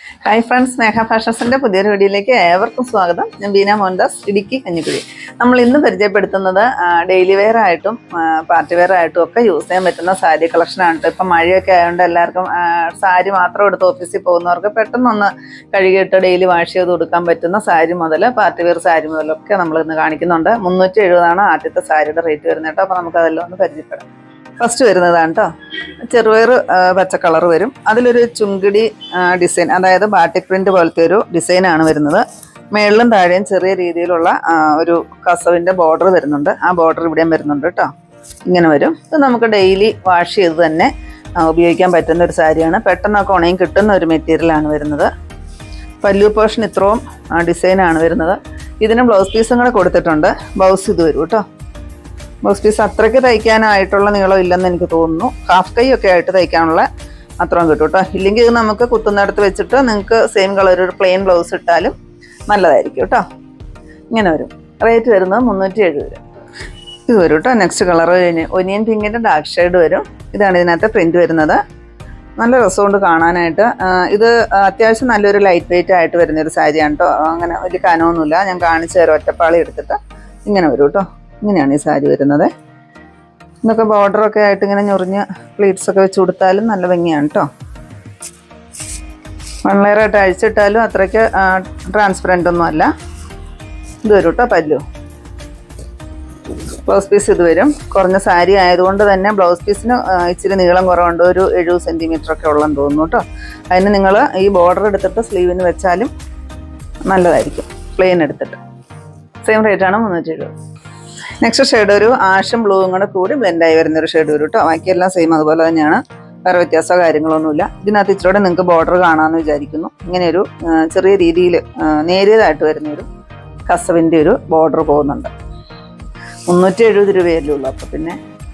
hi friends സ്നേഹ ഫാഷൻസിന്റെ പുതിയൊരു വീഡിയോയിലേക്ക് ഏവർക്കും സ്വാഗതം ഞാൻ ബീന മോഹൻദാസ് ഇടുക്കി കഞ്ഞിക്കുഴി നമ്മൾ ഇന്ന് പരിചയപ്പെടുത്തുന്നത് ഡെയിലി വെയർ ആയിട്ടും പാർട്ടി വെയർ ആയിട്ടും ഒക്കെ യൂസ് ചെയ്യാൻ പറ്റുന്ന സാരി കളക്ഷനാണ് കേട്ടോ ഇപ്പം മഴയൊക്കെ ആയതുകൊണ്ട് എല്ലാവർക്കും ആ, സാരി മാത്രം എടുത്ത് ഓഫീസിൽ പോകുന്നവർക്ക് പെട്ടെന്നൊന്ന് കഴുകിയിട്ട് ഡെയിലി വാഷ് ചെയ്ത് കൊടുക്കാൻ പറ്റുന്ന സാരി മുതൽ പാർട്ടി വെയർ സാരി മുതലൊക്കെ നമ്മൾ ഇന്ന് കാണിക്കുന്നുണ്ട് മുന്നൂറ്റി എഴുപതാണ് ആദ്യത്തെ സാരിയുടെ റേറ്റ് വരുന്നത് കേട്ടോ അപ്പോൾ നമുക്ക് അതെല്ലാം ഒന്ന് പരിചയപ്പെടാം ഫസ്റ്റ് വരുന്നതാണ് കേട്ടോ ചെറുപയർ പച്ച കളർ വരും അതിലൊരു ചുങ്കിടി ഡിസൈൻ അതായത് ബാട്ടിക് പ്രിന്റ് പോലത്തെ ഒരു ഡിസൈനാണ് വരുന്നത് മേളിലും താഴെയും ചെറിയ രീതിയിലുള്ള ആ, ഒരു കസവിന്റെ ബോർഡർ വരുന്നുണ്ട് ആ ബോർഡർ ഇവിടെയും വരുന്നുണ്ട് കേട്ടോ ഇങ്ങനെ വരും ഇത് നമുക്ക് ഡെയിലി വാഷ് ചെയ്ത് തന്നെ ആ, ഉപയോഗിക്കാൻ പറ്റുന്ന ഒരു സാരിയാണ് പെട്ടെന്നൊക്കെ ഉണങ്ങി കിട്ടുന്ന ഒരു മെറ്റീരിയലാണ് വരുന്നത് പല്ലു പോർഷൻ ഇത്രയും ഡിസൈനാണ് വരുന്നത് ഇതിന് ബ്ലൗസ് പീസും കൂടെ കൊടുത്തിട്ടുണ്ട് ബ്ലൗസ് ഇത് വരും കേട്ടോ ബ്ലൗസ് പീസ് അത്രയ്ക്ക് തയ്ക്കാനായിട്ടുള്ള നീളം ഇല്ലെന്ന് എനിക്ക് തോന്നുന്നു ഹാഫ് കൈ ഒക്കെ ആയിട്ട് തയ്ക്കാനുള്ള അത്രയും കിട്ടും കേട്ടോ ഇല്ലെങ്കിൽ ഇത് നമുക്ക് കുത്തുന്നിടത്ത് വെച്ചിട്ട് നിങ്ങൾക്ക് സെയിം കളർ ഒരു പ്ലെയിൻ ബ്ലൗസ് ഇട്ടാലും നല്ലതായിരിക്കും കേട്ടോ ഇങ്ങനെ വരും റേറ്റ് വരുന്നത് മുന്നൂറ്റി എഴുപത് ഇത് വരും കേട്ടോ നെക്സ്റ്റ് കളർ ഒനിയൻ പിങ്കിൻ്റെ ഡാർക്ക് ഷെയ്ഡ് വരും ഇതാണ് ഇതിനകത്ത് പ്രിന്റ് വരുന്നത് നല്ല രസമുണ്ട് കാണാനായിട്ട് ആ, ഇത് അത്യാവശ്യം നല്ലൊരു ലൈറ്റ് വെയിറ്റ് ആയിട്ട് വരുന്ന ഒരു സാരിയാണ് കേട്ടോ അങ്ങനെ വലിയ കനമൊന്നുമില്ല ഞാൻ കാണിച്ചു തരാം ഒറ്റപ്പാളി എടുത്തിട്ട് ഇങ്ങനെ വരും കേട്ടോ ഇങ്ങനെയാണ് ഈ സാരി വരുന്നത് ഇതൊക്കെ ബോർഡറൊക്കെ ആയിട്ട് ഇങ്ങനെ ഞൊറിഞ്ഞ് പ്ലീറ്റ്സ് ഒക്കെ വെച്ച് കൊടുത്താലും നല്ല ഭംഗിയാണ് കേട്ടോ വൺ ലെയർ ആയിട്ട് അഴിച്ചിട്ടാലും അത്രയ്ക്ക് ട്രാൻസ്പെറൻ്റ് ഒന്നും അല്ല ഇത് വരും കേട്ടോ പല്ലു ബ്ലൗസ് പീസ് ഇത് വരും കുറഞ്ഞ സാരി ആയതുകൊണ്ട് തന്നെ ബ്ലൗസ് പീസിന് ഇച്ചിരി നീളം കുറവുണ്ട് ഒരു എഴുപത് സെൻറ്റിമീറ്റർ ഒക്കെ ഉള്ളെന്ന് തോന്നുന്നു കേട്ടോ അതിന് നിങ്ങൾ ഈ ബോർഡർ എടുത്തിട്ട് സ്ലീവിന് വെച്ചാലും നല്ലതായിരിക്കും പ്ലെയിൻ എടുത്തിട്ട് സെയിം റേറ്റാണ് മുന്നൂറ്റി എഴുപത് നെക്സ്റ്റ് ഷെയ്ഡ് ഒരു ആഷും ബ്ലൂവും കൂടെ കൂടി ബ്ലെൻഡായി വരുന്ന ഒരു ഷെയ്ഡ് വരും കേട്ടോ ബാക്കിയെല്ലാം സെയിം അതുപോലെ തന്നെയാണ് വേറെ വ്യത്യാസമോ കാര്യങ്ങളൊന്നുമില്ല ഇതിനകത്ത് ഇച്ചിരി നിങ്ങൾക്ക് ബോർഡർ കാണാമെന്ന് വിചാരിക്കുന്നു ഇങ്ങനെ ഒരു ആ, ചെറിയ രീതിയിൽ നേരിയതായിട്ട് വരുന്ന ഒരു കസവിൻ്റെ ഒരു ബോർഡർ പോകുന്നുണ്ട് മുന്നൂറ്റി എഴുപത് രൂപയല്ലേ ഉള്ളൂ അപ്പോൾ പിന്നെ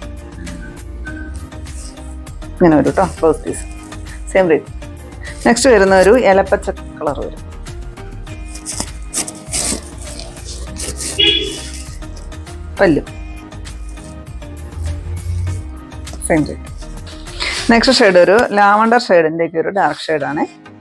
ഇങ്ങനെ വരും കേട്ടോ blouse piece same rate next വരുന്ന ഒരു ഇലപ്പച്ച കളർ വരും പല്ലു സെയിം റേറ്റ് നെക്സ്റ്റ് ഷെയ്ഡ് ഒരു ലാവണ്ടർ ഷെയ്ഡിൻ്റെ ഒക്കെ ഒരു ഡാർക്ക് ഷെയ്ഡാണ്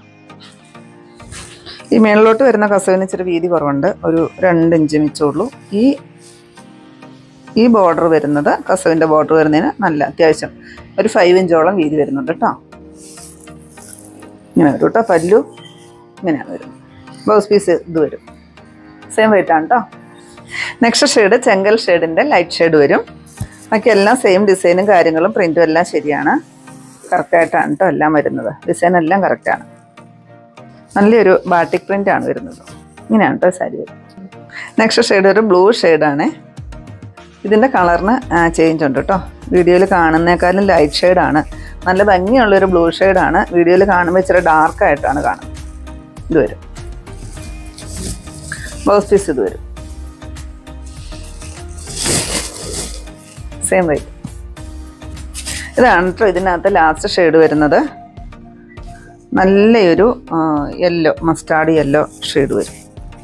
ഈ മേളിലോട്ട് വരുന്ന കസവിന് ഇച്ചിരി വീതി കുറവുണ്ട് ഒരു രണ്ട് ഇഞ്ച് മിച്ചുള്ളൂ ഈ ഈ ബോർഡർ വരുന്നത് കസവിൻ്റെ ബോർഡർ വരുന്നതിന് നല്ല അത്യാവശ്യം ഒരു ഫൈവ് ഇഞ്ചോളം വീതി വരുന്നുണ്ട് കേട്ടോ ഇങ്ങനെ വരും കേട്ടോ പല്ലു ഇങ്ങനെയാണ് വരുന്നത് ബ്ലൗസ് പീസ് ഇത് വരും സെയിം റേറ്റ് ആണ് കേട്ടോ നെക്സ്റ്റ് ഷെയ്ഡ് ചെങ്കൽ ഷെയ്ഡിൻ്റെ ലൈറ്റ് ഷെയ്ഡ് വരും ബാക്കി എല്ലാം സെയിം ഡിസൈനും കാര്യങ്ങളും പ്രിൻറ്റും എല്ലാം ശരിയാണ് കറക്റ്റായിട്ടാണ് കേട്ടോ എല്ലാം വരുന്നത് ഡിസൈൻ എല്ലാം കറക്റ്റാണ് നല്ലൊരു ബാട്ടിക് പ്രിൻ്റ് ആണ് വരുന്നത് ഇങ്ങനെയാണ് കേട്ടോ സാരി വരുന്നത് നെക്സ്റ്റ് ഷെയ്ഡ് ഒരു ബ്ലൂ ഷെയ്ഡാണ് ഇതിൻ്റെ കളറിന് ചേഞ്ച് ഉണ്ട് കേട്ടോ വീഡിയോയിൽ കാണുന്നേക്കാളും ലൈറ്റ് ഷെയ്ഡാണ് നല്ല ഭംഗിയുള്ളൊരു ബ്ലൂ ഷെയ്ഡാണ് വീഡിയോയിൽ കാണുമ്പോൾ ഇച്ചിരി ഡാർക്കായിട്ടാണ് കാണുന്നത് ഇത് വരും ബ്ലൗസ് പീസ് ഇത് വരും സെയിം റേറ്റ് ഇതാണ് കേട്ടോ ഇതിനകത്ത് ലാസ്റ്റ് ഷെയ്ഡ് വരുന്നത് നല്ലൊരു യെല്ലോ മസ്റ്റാർഡ് യെല്ലോ ഷെയ്ഡ് വരും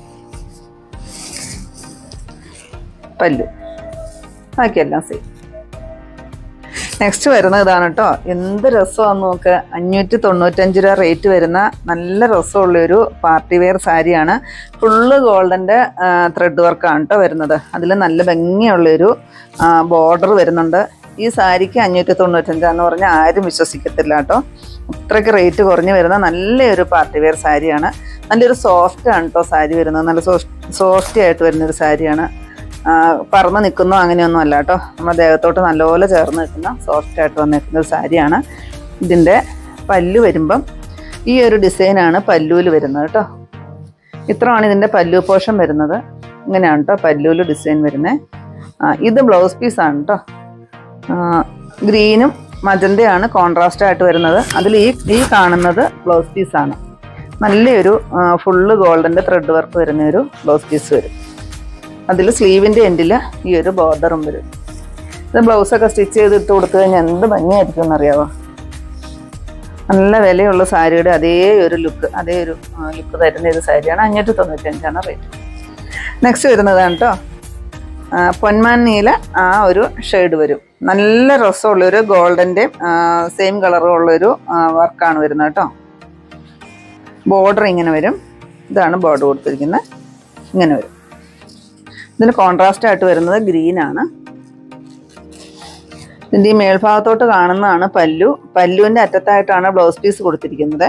പല്ലു ബാക്കിയെല്ലാം സെയിം നെക്സ്റ്റ് വരുന്നത് ഇതാണ് കേട്ടോ എന്ത് രസമാണെന്ന് നോക്ക് അഞ്ഞൂറ്റി തൊണ്ണൂറ്റഞ്ച് രൂപ റേറ്റ് വരുന്ന നല്ല രസമുള്ളൊരു പാർട്ടി വെയർ സാരിയാണ് ഫുള്ള് ഗോൾഡൻ്റെ ത്രെഡ് വർക്കാണ് കേട്ടോ വരുന്നത് അതിൽ നല്ല ഭംഗിയുള്ളൊരു ബോർഡർ വരുന്നുണ്ട് ഈ സാരിക്ക് അഞ്ഞൂറ്റി തൊണ്ണൂറ്റഞ്ചാന്ന് പറഞ്ഞാൽ ആരും വിശ്വസിക്കത്തില്ല കേട്ടോ അത്രയ്ക്ക് റേറ്റ് കുറഞ്ഞ് വരുന്ന നല്ലൊരു പാർട്ടി വെയർ സാരിയാണ് നല്ലൊരു സോഫ്റ്റ് ആണ് കേട്ടോ സാരി വരുന്നത് നല്ല സോഫ്റ്റി ആയിട്ട് വരുന്നൊരു സാരിയാണ് ആ, പറന്ന് നിൽക്കുന്നോ അങ്ങനെയൊന്നും അല്ല കേട്ടോ നമ്മുടെ ദേഹത്തോട്ട് നല്ലപോലെ ചേർന്ന് നിൽക്കുന്ന സോഫ്റ്റ് ആയിട്ട് വന്നിരിക്കുന്ന ഒരു സാരിയാണ് ഇതിൻ്റെ പല്ലു വരുമ്പം ഈ ഒരു ഡിസൈനാണ് പല്ലുവിൽ വരുന്നത് കേട്ടോ ഇത്രയാണ് ഇതിൻ്റെ പല്ലു പോഷൻ വരുന്നത് ഇങ്ങനെയാണ് കേട്ടോ പല്ലുവിൽ ഡിസൈൻ വരുന്നത് ഇത് ബ്ലൗസ് പീസാണ് കേട്ടോ ഗ്രീനും മജന്തയാണ് കോൺട്രാസ്റ്റ് ആയിട്ട് വരുന്നത് അതിൽ ഈ ഈ കാണുന്നത് ബ്ലൗസ് പീസാണ് നല്ലൊരു ഫുള്ള് ഗോൾഡൻ്റെ ത്രെഡ് വർക്ക് വരുന്ന ഒരു ബ്ലൗസ് പീസ് വരും അതിൽ സ്ലീവിൻ്റെ എൻഡിൽ ഈ ഒരു ബോർഡറും വരും ഇത് ബ്ലൗസൊക്കെ സ്റ്റിച്ച് ചെയ്ത് ഇട്ട് കൊടുത്തു കഴിഞ്ഞാൽ എന്ത് ഭംഗിയായിരിക്കും എന്നറിയാവോ നല്ല വിലയുള്ള സാരിയുടെ അതേ ഒരു ലുക്ക് അതേ ഒരു ലുക്ക് തരുന്ന ഒരു സാരിയാണ് അഞ്ഞൂറ്റി തൊണ്ണൂറ്റഞ്ചാണ് റേറ്റ് നെക്സ്റ്റ് വരുന്നതാണ് കേട്ടോ പൊന്മാൻ നീല ആ ഒരു ഷെയ്ഡ് വരും നല്ല രസമുള്ളൊരു ഗോൾഡൻ്റെ സെയിം കളറുള്ളൊരു വർക്കാണ് വരുന്നത് കേട്ടോ ബോർഡർ ഇങ്ങനെ വരും ഇതാണ് ബോർഡർ കൊടുത്തിരിക്കുന്നത് ഇങ്ങനെ വരും ഇതിന് കോൺട്രാസ്റ്റ് ആയിട്ട് വരുന്നത് ഗ്രീൻ ആണ് ഇതിൻ്റെ ഈ മേൽഭാഗത്തോട്ട് കാണുന്നതാണ് പല്ലു പല്ലുവിൻ്റെ അറ്റത്തായിട്ടാണ് ബ്ലൗസ് പീസ് കൊടുത്തിരിക്കുന്നത്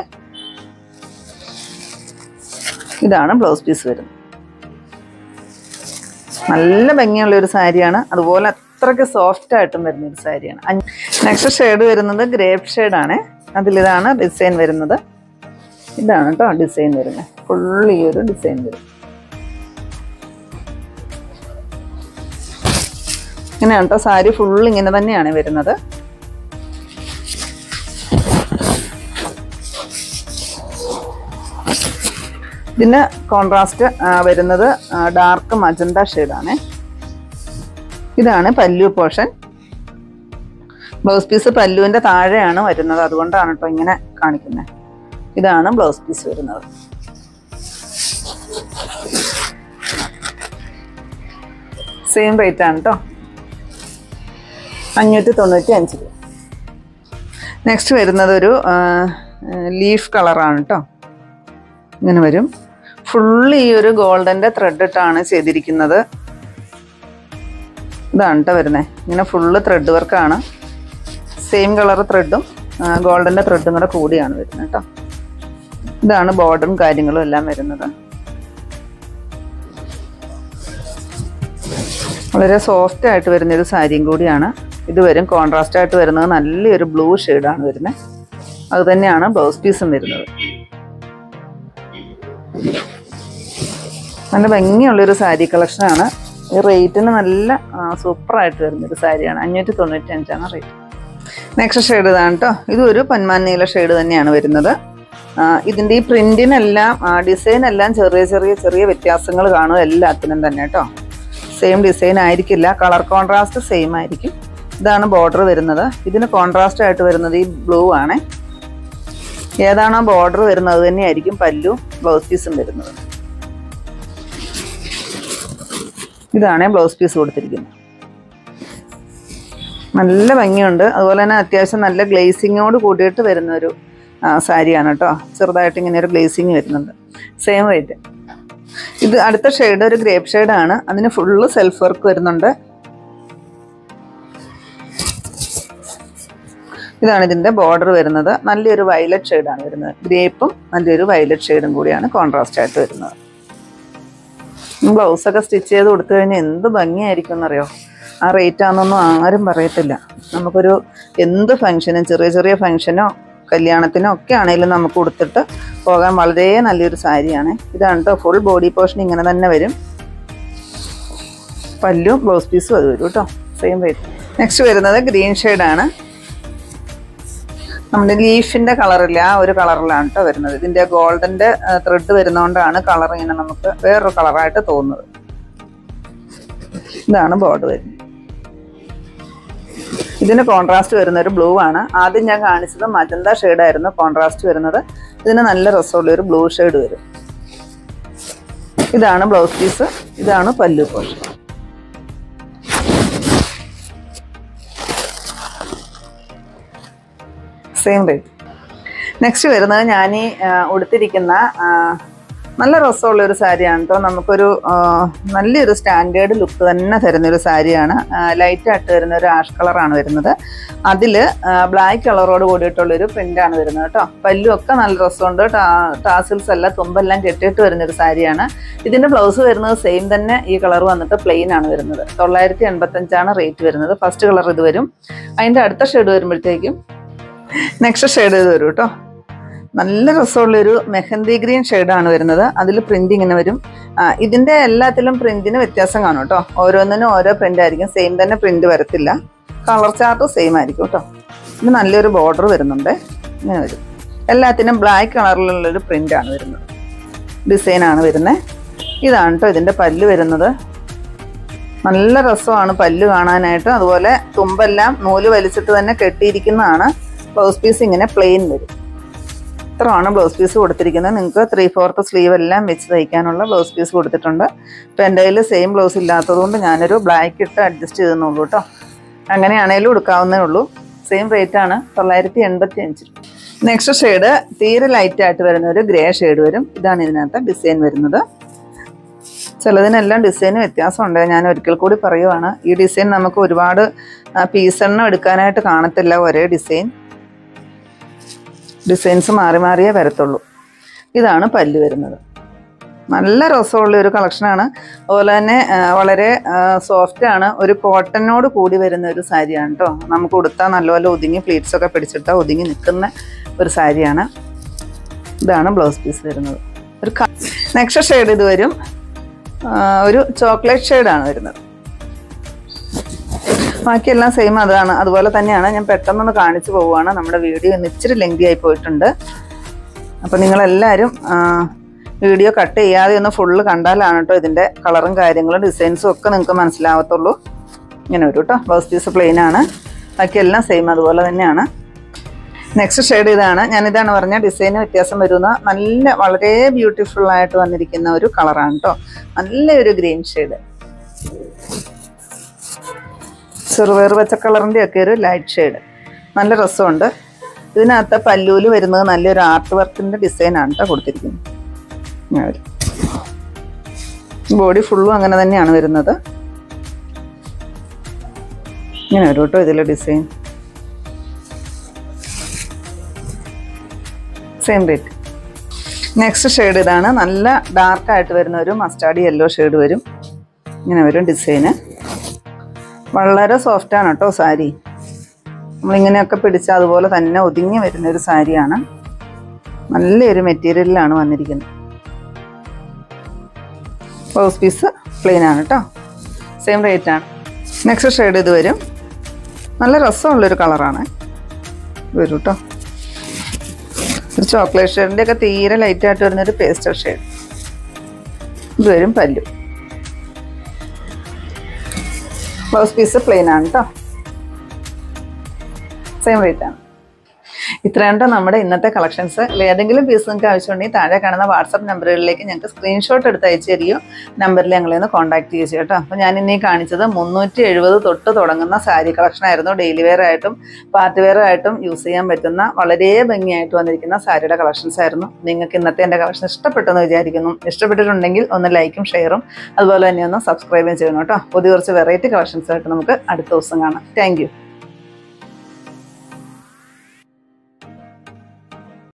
ഇതാണ് ബ്ലൗസ് പീസ് വരുന്നത് നല്ല ഭംഗിയുള്ള ഒരു സാരിയാണ് അതുപോലെ അത്രയ്ക്ക് സോഫ്റ്റ് ആയിട്ടും വരുന്ന ഒരു സാരിയാണ് നെക്സ്റ്റ് ഷെയ്ഡ് വരുന്നത് ഗ്രേപ്പ് ഷെയ്ഡാണ് അതിലിതാണ് ഡിസൈൻ വരുന്നത് ഇതാണ് കേട്ടോ ഡിസൈൻ വരുന്നത് ഫുൾ ഈ ഒരു ഡിസൈൻ വരും ഇങ്ങനെയാണ് കേട്ടോ സാരി ഫുൾ ഇങ്ങനെ തന്നെയാണ് വരുന്നത് ഇതിന് കോൺട്രാസ്റ്റ് വരുന്നത് ഡാർക്ക് മജന്ത ഷെയ്ഡാണ് ഇതാണ് പല്ലു പോർഷൻ ബ്ലൗസ് പീസ് പല്ലുവിൻ്റെ താഴെയാണ് വരുന്നത് അതുകൊണ്ടാണ് കേട്ടോ ഇങ്ങനെ കാണിക്കുന്നത് ഇതാണ് ബ്ലൗസ് പീസ് വരുന്നത് സെയിം റേറ്റ് ആണ് കേട്ടോ അഞ്ഞൂറ്റി തൊണ്ണൂറ്റി അഞ്ച് രൂപ നെക്സ്റ്റ് വരുന്നത് ഒരു ലീഫ് കളറാണ് കേട്ടോ ഇങ്ങനെ വരും ഫുള്ള് ഈ ഒരു ഗോൾഡൻ്റെ ത്രെഡ് ഇട്ടാണ് ചെയ്തിരിക്കുന്നത് ഇതാണ് കേട്ടോ വരുന്നത് ഇങ്ങനെ ഫുള്ള് ത്രെഡ് വർക്കാണ് സെയിം കളർ ത്രെഡും ഗോൾഡൻ്റെ ത്രെഡും കൂടെ കൂടിയാണ് വരുന്നത് കേട്ടോ ഇതാണ് ബോർഡറും കാര്യങ്ങളും എല്ലാം വരുന്നത് വളരെ സോഫ്റ്റ് ആയിട്ട് വരുന്ന ഒരു സാരിയും കൂടിയാണ് ഇത് വരും കോൺട്രാസ്റ്റ് ആയിട്ട് വരുന്നത് നല്ലൊരു ബ്ലൂ ഷെയ്ഡാണ് വരുന്നത് അത് തന്നെയാണ് ബ്ലൗസ് പീസും വരുന്നത് നല്ല ഭംഗിയുള്ളൊരു സാരി കളക്ഷനാണ് ഈ റേറ്റിന് നല്ല സൂപ്പറായിട്ട് വരുന്നൊരു സാരിയാണ് അഞ്ഞൂറ്റി തൊണ്ണൂറ്റി അഞ്ചാണ് റേറ്റ് നെക്സ്റ്റ് ഷെയ്ഡ് ഇതാണ് കേട്ടോ ഇതൊരു പൊന്മാൻ നീല ഷെയ്ഡ് തന്നെയാണ് വരുന്നത് ആ, ഇതിൻ്റെ ഈ പ്രിന്റിനെല്ലാം ഡിസൈൻ എല്ലാം ചെറിയ ചെറിയ ചെറിയ വ്യത്യാസങ്ങൾ കാണും എല്ലാത്തിനും തന്നെ കേട്ടോ സെയിം ഡിസൈൻ ആയിരിക്കില്ല കളർ കോൺട്രാസ്റ്റ് സെയിം ആയിരിക്കും ഇതാണ് ബോർഡർ വരുന്നത് ഇതിന് കോൺട്രാസ്റ്റ് ആയിട്ട് വരുന്നത് ഈ ബ്ലൂ ആണ് ഏതാണോ ബോർഡർ വരുന്നത് അത് തന്നെയായിരിക്കും പല്ലു ബ്ലൗസ് പീസും വരുന്നത് ഇതാണ് ബ്ലൗസ് പീസ് കൊടുത്തിരിക്കുന്നത് നല്ല ഭംഗിയുണ്ട് അതുപോലെ തന്നെ അത്യാവശ്യം നല്ല ഗ്ലേസിങ്ങോട് കൂടിയിട്ട് വരുന്ന ഒരു ആ, സാരിയാണ് കേട്ടോ ചെറുതായിട്ട് ഇങ്ങനെ ഒരു ഗ്ലേസിങ് വരുന്നുണ്ട് സെയിം റേറ്റ് ഇത് അടുത്ത ഷെയ്ഡ് ഒരു ഗ്രേപ്പ് ഷെയ്ഡാണ് അതിന് ഫുള്ള് സെൽഫ് വർക്ക് വരുന്നുണ്ട് ഇതാണ് ഇതിൻ്റെ ബോർഡർ വരുന്നത് നല്ലൊരു വയലറ്റ് ഷെയ്ഡാണ് വരുന്നത് ഗ്രേപ്പും നല്ലൊരു വയലറ്റ് ഷെയ്ഡും കൂടിയാണ് കോൺട്രാസ്റ്റ് ആയിട്ട് വരുന്നത് ബ്ലൗസൊക്കെ സ്റ്റിച്ച് ചെയ്ത് കൊടുത്തു കഴിഞ്ഞാൽ എന്ത് ഭംഗിയായിരിക്കും എന്നറിയോ ആ റേറ്റ് ആണെന്നൊന്നും ആരും പറയത്തില്ല നമുക്കൊരു എന്ത് ഫംഗ്ഷനും ചെറിയ ചെറിയ ഫംഗ്ഷനോ കല്യാണത്തിനോ ഒക്കെ ആണെങ്കിലും നമുക്ക് കൊടുത്തിട്ട് പോകാൻ വളരെ നല്ലൊരു സാരിയാണ് ഇതാണ് കേട്ടോ ഫുൾ ബോഡി പോർഷൻ ഇങ്ങനെ തന്നെ വരും പല്ലും ബ്ലൗസ് പീസും അത് വരും കേട്ടോ സെയിം റേറ്റ് നെക്സ്റ്റ് വരുന്നത് ഗ്രീൻ ഷെയ്ഡാണ് നമ്മുടെ ലീഫിന്റെ കളറില്ല ആ ഒരു കളറിലാണ് കേട്ടോ വരുന്നത് ഇതിന്റെ ഗോൾഡന്റെ ത്രെഡ് വരുന്നതുകൊണ്ടാണ് കളർ ഇങ്ങനെ നമുക്ക് വേറൊരു കളറായിട്ട് തോന്നുന്നത് ഇതാണ് ബോർഡ് വരുന്നത് ഇതിന് കോൺട്രാസ്റ്റ് വരുന്ന ഒരു ബ്ലൂ ആണ് ആദ്യം ഞാൻ കാണിച്ചത് മജന്ത ആയിരുന്നു കോൺട്രാസ്റ്റ് വരുന്നത് ഇതിന് നല്ല രസമുള്ള ഒരു ബ്ലൂ ഷെയ്ഡ് വരും ഇതാണ് ബ്ലൗസ് പീസ് ഇതാണ് പല്ലു പോഷൻ സെയിം റേറ്റ് നെക്സ്റ്റ് വരുന്നത് ഞാൻ ഈ ആ, ഉടുത്തിരിക്കുന്ന ആ, നല്ല രസമുള്ള ഒരു സാരിയാണ് കേട്ടോ നമുക്കൊരു ആ, നല്ലൊരു സ്റ്റാൻഡേർഡ് ലുക്ക് തന്നെ തരുന്ന ഒരു സാരിയാണ് ലൈറ്റ് ആയിട്ട് വരുന്ന ഒരു ആഷ് കളറാണ് വരുന്നത് അതിൽ ബ്ലാക്ക് കളറോട് കൂടിയിട്ടുള്ളൊരു പ്രിൻ്റാണ് വരുന്നത് കേട്ടോ പല്ലും ഒക്കെ നല്ല രസമുണ്ട് ടാസിൽസ് എല്ലാം തുമ്പെല്ലാം കെട്ടിയിട്ട് വരുന്നൊരു സാരിയാണ് ഇതിൻ്റെ ബ്ലൗസ് വരുന്നത് സെയിം തന്നെ ഈ കളർ വന്നിട്ട് പ്ലെയിൻ ആണ് വരുന്നത് തൊള്ളായിരത്തി എൺപത്തഞ്ചാണ് റേറ്റ് വരുന്നത് ഫസ്റ്റ് കളർ ഇത് വരും അതിൻ്റെ അടുത്ത ഷെയ്ഡ് വരുമ്പോഴത്തേക്കും നെക്സ്റ്റ് ഷെയ്ഡ് ഇത് വരും കേട്ടോ നല്ല രസമുള്ളൊരു മെഹന്തി ഗ്രീൻ ഷെയ്ഡാണ് വരുന്നത് അതിൽ പ്രിന്റ് ഇങ്ങനെ വരും ആ, ഇതിന്റെ എല്ലാത്തിലും പ്രിന്റിന് വ്യത്യാസം കാണും കേട്ടോ ഓരോന്നിനും ഓരോ പ്രിന്റ് ആയിരിക്കും സെയിം തന്നെ പ്രിന്റ് വരത്തില്ല കളർ ചാർട്ട് സെയിം ആയിരിക്കും കേട്ടോ ഇത് നല്ലൊരു ബോർഡർ വരുന്നുണ്ട് ഇങ്ങനെ വരും എല്ലാത്തിനും ബ്ലാക്ക് കളറിലുള്ളൊരു പ്രിന്റ് ആണ് വരുന്നത് ഡിസൈൻ ആണ് വരുന്നത് ഇതാണ് കേട്ടോ ഇതിന്റെ പല്ല് വരുന്നത് നല്ല രസമാണ് പല്ല് കാണാനായിട്ട് അതുപോലെ തുമ്പെല്ലാം നൂല് വലിച്ചിട്ട് തന്നെ കെട്ടിയിരിക്കുന്നതാണ് ബ്ലൗസ് പീസ് ഇങ്ങനെ പ്ലെയിൻ വരും ഇത്രയാണ് ബ്ലൗസ് പീസ് കൊടുത്തിരിക്കുന്നത് നിങ്ങൾക്ക് ത്രീ ഫോർത്ത് സ്ലീവ് എല്ലാം വെച്ച് തയ്ക്കാനുള്ള ബ്ലൗസ് പീസ് കൊടുത്തിട്ടുണ്ട് ഇപ്പം എൻ്റെ കയ്യിൽ സെയിം ബ്ലൗസ് ഇല്ലാത്തതുകൊണ്ട് ഞാനൊരു ബ്ലാക്ക് ഇട്ട് അഡ്ജസ്റ്റ് ചെയ്തെന്നുള്ളൂ കേട്ടോ അങ്ങനെയാണേലും എടുക്കാവുന്നേ ഉള്ളൂ സെയിം റേറ്റ് ആണ് തൊള്ളായിരത്തി എൺപത്തി അഞ്ച് നെക്സ്റ്റ് ഷെയ്ഡ് തീരെ ലൈറ്റ് ആയിട്ട് വരുന്ന ഒരു ഗ്രേ ഷെയ്ഡ് വരും ഇതാണ് ഇതിനകത്ത് ഡിസൈൻ വരുന്നത് ചിലതിനെല്ലാം ഡിസൈൻ വ്യത്യാസമുണ്ട് ഞാൻ ഒരിക്കൽ കൂടി പറയുവാണ് ഈ ഡിസൈൻ നമുക്ക് ഒരുപാട് പീസെണ്ണം എടുക്കാനായിട്ട് കാണത്തില്ല ഒരേ ഡിസൈൻ ഡിസൈൻസ് മാറി മാറിയേ വരത്തുള്ളൂ ഇതാണ് പല്ല് വരുന്നത് നല്ല രസമുള്ള ഒരു കളക്ഷനാണ് അതുപോലെ തന്നെ ആ, വളരെ സോഫ്റ്റ് ആണ് ഒരു കോട്ടനോട് കൂടി വരുന്ന ഒരു സാരിയാണ് കേട്ടോ നമുക്ക് ഉടുത്താൽ നല്ലപോലെ ഒതുങ്ങി പ്ലീറ്റ്സ് ഒക്കെ പിടിച്ചിട്ടാൽ ഒതുങ്ങി നിൽക്കുന്ന ഒരു സാരിയാണ് ഇതാണ് ബ്ലൗസ് പീസ് വരുന്നത് ഒരു നെക്സ്റ്റ് ഷെയ്ഡ് ഇത് വരും ആ, ഒരു ചോക്ലേറ്റ് ഷെയ്ഡാണ് വരുന്നത് ബാക്കിയെല്ലാം സെയിം അതാണ് അതുപോലെ തന്നെയാണ് ഞാൻ പെട്ടെന്നൊന്ന് കാണിച്ചു പോവുകയാണ് നമ്മുടെ വീഡിയോ ഇന്ന് ഇച്ചിരി ലെങ്തി ആയി പോയിട്ടുണ്ട് അപ്പം നിങ്ങളെല്ലാവരും ആ, വീഡിയോ കട്ട് ചെയ്യാതെ ഒന്ന് ഫുള്ള് കണ്ടാലാണ് കേട്ടോ ഇതിൻ്റെ കളറും കാര്യങ്ങളും ഡിസൈൻസും ഒക്കെ നിങ്ങൾക്ക് മനസ്സിലാവത്തുള്ളൂ ഇങ്ങനെ വരും കേട്ടോ ബ്ലൗസ് പീസ് പ്ലെയിൻ ആണ് ബാക്കിയെല്ലാം സെയിം അതുപോലെ തന്നെയാണ് നെക്സ്റ്റ് ഷെയ്ഡ് ഇതാണ് ഞാൻ ഇതാണ് പറഞ്ഞ ഡിസൈന് വ്യത്യാസം വരുന്ന നല്ല വളരെ ബ്യൂട്ടിഫുൾ ആയിട്ട് വന്നിരിക്കുന്ന ഒരു കളറാണ് കേട്ടോ നല്ലൊരു ഗ്രീൻ ഷെയ്ഡ് ചെറുപയർ പച്ച കളറിൻ്റെ ഒക്കെ ഒരു ലൈറ്റ് ഷെയ്ഡ് നല്ല രസമുണ്ട് ഇതിനകത്ത് പല്ലൂല് വരുന്നത് നല്ലൊരു ആർട്ട് വർക്കിൻ്റെ ഡിസൈനാണ് കേട്ടോ കൊടുത്തിരിക്കുന്നത് ഇങ്ങനെ വരും ബോഡി ഫുള്ളും അങ്ങനെ തന്നെയാണ് വരുന്നത് ഇങ്ങനെ വരും കേട്ടോ ഇതിലെ design same rate next shade ഇതാണ് നല്ല ഡാർക്ക് ആയിട്ട് വരുന്ന ഒരു മസ്റ്റാർഡ് യെല്ലോ ഷെയ്ഡ് വരും ഇങ്ങനെ വരും ഡിസൈന് വളരെ സോഫ്റ്റ് ആണ് കേട്ടോ സാരി നമ്മളിങ്ങനെയൊക്കെ പിടിച്ചാൽ അതുപോലെ തന്നെ ഒതുങ്ങി വരുന്ന ഒരു സാരിയാണ് നല്ലൊരു മെറ്റീരിയലിലാണ് വന്നിരിക്കുന്നത് ബ്ലൗസ് പീസ് പ്ലെയിൻ ആണ് കേട്ടോ സെയിം റേറ്റ് ആണ് നെക്സ്റ്റ് ഷെയ്ഡ് ഇത് വരും നല്ല രസമുള്ളൊരു കളറാണ് വരും കേട്ടോ ഒരു ചോക്ലേറ്റ് ഷെയ്ഡിൻ്റെ ഒക്കെ തീരെ ലൈറ്റ് ആയിട്ട് വരുന്നൊരു പേസ്റ്റൽ ഷെയ്ഡ് ഇത് വരും പല്ലു ബ്ലൗസ് പീസ് പ്ലെയിൻ ആണ് കേട്ടോ സെയിം റേറ്റ് ആണ് ഇത്രയുണ്ടോ നമ്മുടെ ഇന്നത്തെ കളക്ഷൻസ് ഏതെങ്കിലും പീസ് നിങ്ങൾക്ക് ആവശ്യമുണ്ടെങ്കിൽ താഴെ കാണുന്ന വാട്സപ്പ് നമ്പറുകളിലേക്ക് ഞങ്ങൾക്ക് സ്ക്രീൻഷോട്ട് എടുത്ത് അയച്ചു തരികയോ നമ്പറിൽ ഞങ്ങളെ ഒന്ന് കോൺടാക്ട് ചെയ്യുക കേട്ടോ അപ്പോൾ ഞാൻ ഇനി കാണിച്ചത് മുന്നൂറ്റി എഴുപത് തൊട്ട് തുടങ്ങുന്ന സാരി കളക്ഷൻ ആയിരുന്നു ഡെയിലി വെയർ ആയിട്ടും പാർട്ടി വെയർ ആയിട്ടും യൂസ് ചെയ്യാൻ പറ്റുന്ന വളരെ ഭംഗിയായിട്ട് വന്നിരിക്കുന്ന സാരിയുടെ കളക്ഷൻസ് ആയിരുന്നു നിങ്ങൾക്ക് ഇന്നത്തെ എൻ്റെ കളക്ഷൻ ഇഷ്ടപ്പെട്ടെന്ന് വിചാരിക്കുന്നു ഇഷ്ടപ്പെട്ടിട്ടുണ്ടെങ്കിൽ ഒന്ന് ലൈക്കും ഷെയറും അതുപോലെ തന്നെ ഒന്ന് സബ്സ്ക്രൈബും ചെയ്യണം കേട്ടോ പുതിയ കുറച്ച് വെറൈറ്റി കളക്ഷൻസ് ആയിട്ട് നമുക്ക് അടുത്ത ദിവസം കാണാം താങ്ക്